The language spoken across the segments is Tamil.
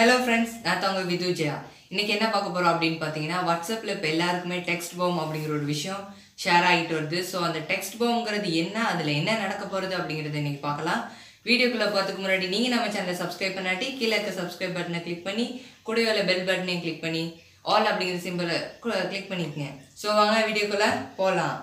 ஹலோ ஃப்ரெண்ட்ஸ் நான் தான் உங்கள் விது ஜெயா இன்னைக்கு என்ன பார்க்க போகிறோம் அப்படின்னு பார்த்தீங்கன்னா வாட்ஸ்அப்பில் இப்போ எல்லாருக்குமே டெக்ஸ்ட் பாம் அப்படிங்கிற ஒரு விஷயம் ஷேர் ஆகிட்டு வருது ஸோ அந்த டெக்ஸ்ட் பாம்ங்கிறது என்ன அதில் என்ன நடக்க போகிறது அப்படிங்கிறத இன்னைக்கு பார்க்கலாம் வீடியோக்குள்ளே பார்த்துக்கு முன்னாடி நீங்கள் நம்ம சேனலை சப்ஸ்கிரைப் பண்ணாட்டி கீழே இருக்க சப்ஸ்கிரைப் பட்டனை கிளிக் பண்ணி கூடவே உள்ள பெல் பட்டனையும் கிளிக் பண்ணி ஆல் அப்படிங்கிற சிம்பிளை கிளிக் பண்ணிக்கங்க ஸோ வாங்க வீடியோக்குள்ளே போகலாம்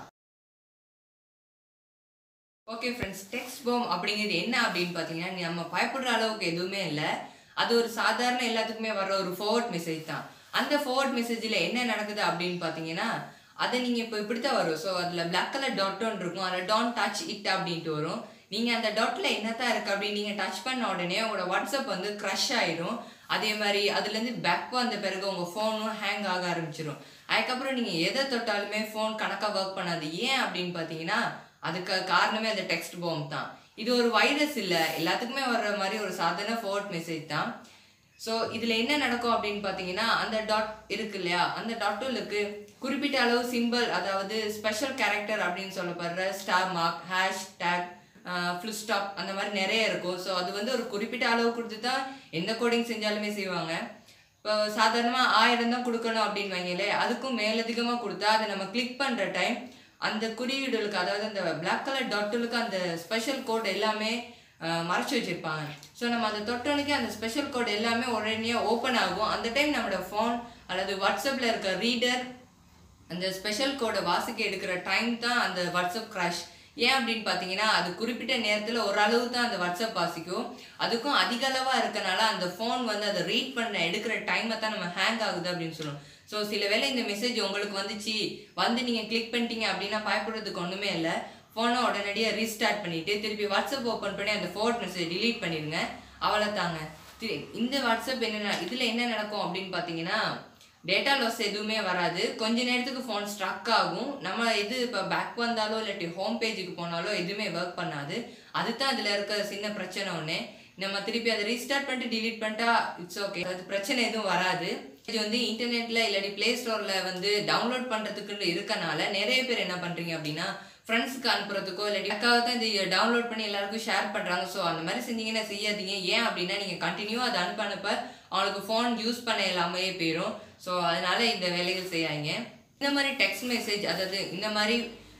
ஓகே ஃப்ரெண்ட்ஸ் டெக்ஸ்ட் பாம் அப்படிங்கிறது என்ன அப்படின்னு பார்த்தீங்கன்னா நம்ம பயப்படுற அளவுக்கு எதுவுமே இல்லை அது ஒரு சாதாரண எல்லாத்துக்குமே வர ஒரு ஃபார்வர்ட் மெசேஜ் தான் அந்த ஃபார்வர்ட் மெசேஜில் என்ன நடக்குது அப்படின்னு பார்த்தீங்கன்னா அதை நீங்கள் இப்போ இப்படி தான் வரும் ஸோ அதில் பிளாக் கலர் டாட்டும் இருக்கும் அதில் டான் டச் இட் அப்படின்ட்டு வரும் நீங்கள் அந்த டாட்டில் என்னத்தான் இருக்குது அப்படின்னு நீங்கள் டச் பண்ண உடனே உங்களோட வாட்ஸ்அப் வந்து க்ரஷ் ஆயிடும் அதே மாதிரி அதுலேருந்து பேக் வந்த பிறகு உங்கள் ஃபோனும் ஹேங் ஆக ஆரம்பிச்சிடும் அதுக்கப்புறம் நீங்கள் எதை தொட்டாலுமே ஃபோன் கணக்காக ஒர்க் பண்ணாது ஏன் அப்படின்னு பார்த்தீங்கன்னா அதுக்கு காரணமே அந்த டெக்ஸ்ட் பாம் தான் இது ஒரு வைரஸ் இல்லை எல்லாத்துக்குமே வர்ற மாதிரி ஒரு சாதாரண ஃபோர்ட் மெசேஜ் தான் ஸோ இதில் என்ன நடக்கும் அப்படின்னு பார்த்தீங்கன்னா அந்த டாட் இருக்கு இல்லையா அந்த டாட்டுலுக்கு குறிப்பிட்ட அளவு சிம்பிள் அதாவது ஸ்பெஷல் கேரக்டர் அப்படின்னு சொல்லப்படுற star mark hashtag full stop அந்த மாதிரி நிறைய இருக்கும் ஸோ அது வந்து ஒரு குறிப்பிட்ட அளவு கொடுத்து தான் எந்த கோடிங் செஞ்சாலுமே செய்வாங்க இப்போ சாதாரணமாக ஆயிரம் தான் கொடுக்கணும் அப்படின்னு வைங்களே அதுக்கும் மேலதிகமாக கொடுத்தா அதை நம்ம கிளிக் பண்ணுற டைம் அந்த குறியீடுகளுக்கு அதாவது அந்த பிளாக் கலர் டாட்டுலுக்கு அந்த ஸ்பெஷல் கோட் எல்லாமே அஹ், மறைச்சு வச்சிருப்பாங்க ஸோ நம்ம அதை தொட்டோனுக்கே அந்த ஸ்பெஷல் கோட் எல்லாமே உடனே ஓப்பன் ஆகும் அந்த டைம் நம்மளோட ஃபோன் அல்லது வாட்ஸ்அப்பில் இருக்க ரீடர் அந்த ஸ்பெஷல் கோடை வாசிக்க எடுக்கிற டைம் தான் அந்த வாட்ஸ்அப் கிராஷ் ஏன் அப்படின்னு பார்த்தீங்கன்னா அது குறிப்பிட்ட நேரத்தில் ஓரளவு தான் அந்த வாட்ஸ்அப் வாசிக்கும் அதுக்கும் அதிக அளவாக இருக்கனால அந்த ஃபோன் வந்து அதை ரீட் பண்ண எடுக்கிற டைமை தான் நம்ம ஹேங் ஆகுது அப்படின்னு சொல்லுவோம் ஸோ சில வேளை இந்த மெசேஜ் உங்களுக்கு வந்துச்சு வந்து நீங்கள் கிளிக் பண்ணிட்டீங்க அப்படின்னா பயப்படுறதுக்கு ஒன்றுமே இல்லை ஃபோனை உடனடியாக ரீஸ்டார்ட் பண்ணிவிட்டு திருப்பி வாட்ஸ்அப் ஓப்பன் பண்ணி அந்த ஃபோர்ட் மெசேஜ் delete பண்ணிடுங்க அவ்வளோ தாங்க தி- இந்த வாட்ஸ்அப் என்ன இதில் என்ன நடக்கும் அப்படின்னு பார்த்தீங்கன்னா டேட்டா லாஸ் எதுவுமே வராது கொஞ்ச நேரத்துக்கு ஃபோன் ஸ்ட்ரக் ஆகும் நம்ம இது இப்போ பேக் வந்தாலோ இல்லாட்டி ஹோம் பேஜுக்கு போனாலோ எதுவுமே ஒர்க் பண்ணாது அதுதான் இதில் இருக்க சின்ன பிரச்சனை ஒன்று நம்ம திருப்பி அதை ரீஸ்டார்ட் பண்ணிட்டு delete பண்ணிட்டா இட்ஸ் ஓகே அது பிரச்சனை எதுவும் வராது இது வந்து இன்டர்நெட்டில் இல்லாட்டி ப்ளே ஸ்டோரில் வந்து டவுன்லோட் பண்ணுறதுக்குன்னு இருக்கனால நிறைய பேர் என்ன பண்ணுறீங்க அப்படின்னா ஃப்ரெண்ட்ஸ்க்கு அனுப்புறதுக்கோ இல்லாட்டி அக்காவை தான் இது டவுன்லோட் பண்ணி எல்லாருக்கும் ஷேர் பண்ணுறாங்க ஸோ அந்த மாதிரி செஞ்சீங்கன்னா செய்யாதீங்க ஏன் அப்படின்னா நீங்கள் கண்டினியூ அதை அனுப்ப அனுப்ப அவங்களுக்கு ஃபோன் யூஸ் பண்ண இல்லாமையே போயிடும் ஸோ அதனால இந்த வேலைகள் செய்யாங்க இந்த மாதிரி டெக்ஸ்ட் மெசேஜ் அதாவது இந்த மாதிரி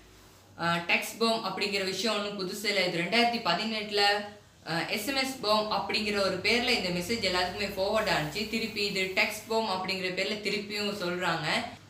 டெக்ஸ்ட் பாம் அப்படிங்கிற விஷயம் ஒன்றும் புதுசு இல்லை இது ரெண்டாயிரத்தி பதினெட்டில் எஸ்எம்எஸ் பாம் அப்படிங்கிற ஒரு பேரில் இந்த மெசேஜ் எல்லாத்துக்குமே ஃபார்வர்ட் ஆனிச்சு திருப்பி இது டெக்ஸ்ட் பாம் அப்படிங்கிற பேரில் திருப்பியும் சொல்கிறாங்க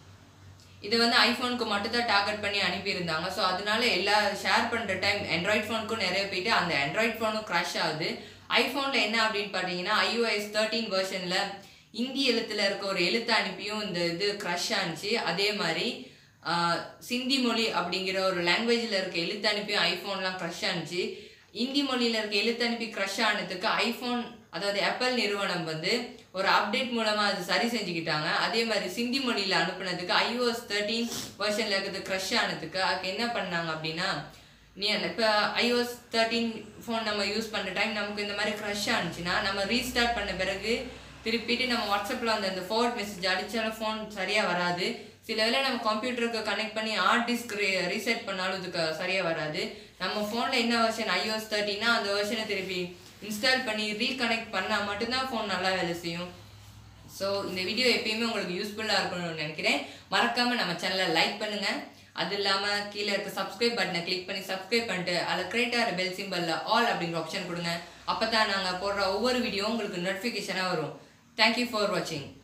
இது வந்து ஐஃபோனுக்கு மட்டும் தான் டார்கெட் பண்ணி அனுப்பியிருந்தாங்க ஸோ அதனால எல்லா ஷேர் பண்ணுற டைம் ஆண்ட்ராய்ட் ஃபோனுக்கும் நிறைய போயிட்டு அந்த ஆண்ட்ராய்ட் ஃபோனும் க்ராஷ் ஆகுது ஐஃபோனில் என்ன அப்படின்னு பார்த்தீங்கன்னா iOS தேர்ட்டீன் வெர்ஷனில் இந்தி எழுத்துல இருக்க ஒரு எழுத்து அனுப்பியும் இந்த இது க்ரஷ் ஆனிச்சு அதே மாதிரி ஆஹ், சிந்தி மொழி அப்படிங்கிற ஒரு லாங்குவேஜில் இருக்க எழுத்து அனுப்பியும் ஐஃபோன்லாம் க்ரஷ் ஆனிச்சு இந்தி மொழியில் இருக்க எழுத்து அனுப்பி க்ரஷ் ஆனதுக்கு ஐஃபோன் அதாவது ஆப்பிள் நிறுவனம் வந்து ஒரு அப்டேட் மூலமாக அது சரி செஞ்சுக்கிட்டாங்க அதே மாதிரி சிந்தி மொழியில் அனுப்புனதுக்கு iOS தேர்ட்டீன் வெர்ஷனில் இருக்கிறது க்ரஷ் ஆனதுக்கு அதுக்கு என்ன பண்ணாங்க அப்படின்னா நீ இப்போ iOS தேர்ட்டீன் ஃபோன் நம்ம யூஸ் பண்ணுற டைம் நமக்கு இந்த மாதிரி க்ரஷ் ஆனிச்சுன்னா நம்ம ரீஸ்டார்ட் பண்ண பிறகு திருப்பிட்டு நம்ம வாட்ஸ்அப்பில் அந்த அந்த ஃபார்வர்ட் மெசேஜ் அடித்தாலும் ஃபோன் சரியாக வராது சில வேளை நம்ம கம்ப்யூட்டருக்கு கனெக்ட் பண்ணி ஹார்ட் டிஸ்க் ரீசெட் பண்ணாலும் இதுக்கு சரியாக வராது நம்ம ஃபோனில் என்ன வெர்ஷன் iOS தேர்ட்டினா அந்த வெர்ஷனை திருப்பி இன்ஸ்டால் பண்ணி ரீகனெக்ட் பண்ணால் மட்டும்தான் ஃபோன் நல்லா வேலை செய்யும் ஸோ இந்த வீடியோ எப்பயுமே உங்களுக்கு யூஸ்ஃபுல்லாக இருக்கணும்னு நினைக்கிறேன் மறக்காமல் நம்ம சேனலை லைக் பண்ணுங்கள் அது இல்லாமல் கீழே இருக்க சப்ஸ்கிரைப் பட்டனை கிளிக் பண்ணி சப்ஸ்கிரைப் பண்ணிட்டு அதில் கிரேட்டாக பெல் சிம்பலில் ஆல் அப்படிங்கிற ஆப்ஷன் கொடுங்க அப்போ தான் நாங்கள் போடுற ஒவ்வொரு வீடியோ உங்களுக்கு நோட்டிஃபிகேஷனாக வரும் தேங்க்யூ ஃபார் வாட்சிங்